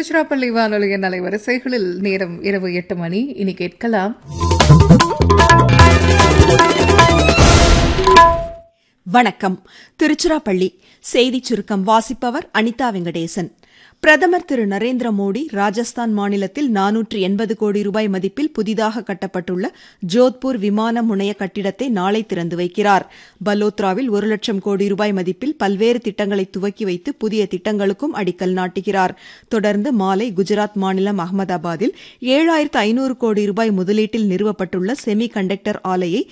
திருச்சிராப்பள்ளி வானொலியின் அலைவரிசைகளில் நேரம் இரவு எட்டு மணி இனி கேட்கலாம் வணக்கம் திருச்சிராப்பள்ளி செய்திச் சுருக்கம் வாசிப்பவர் அனிதா வெங்கடேசன் பிரதமர் திரு நரேந்திர மோடி ராஜஸ்தான் மாநிலத்தில் நானூற்று எண்பது கோடி ரூபாய் மதிப்பில் புதிதாக கட்டப்பட்டுள்ள ஜோத்பூர் விமான முனைய கட்டிடத்தை நாளை திறந்து வைக்கிறார் பலோத்ராவில் ஒரு லட்சம் கோடி ரூபாய் மதிப்பில் பல்வேறு திட்டங்களை துவக்கி வைத்து புதிய திட்டங்களுக்கும் அடிக்கல் நாட்டுகிறார் தொடர்ந்து மாலை குஜராத் மாநிலம் அகமதாபாத்தில் ஏழாயிரத்து ஐநூறு கோடி ரூபாய் முதலீட்டில் நிறுவப்பட்டுள்ள செமி கண்டக்டர் ஆலையை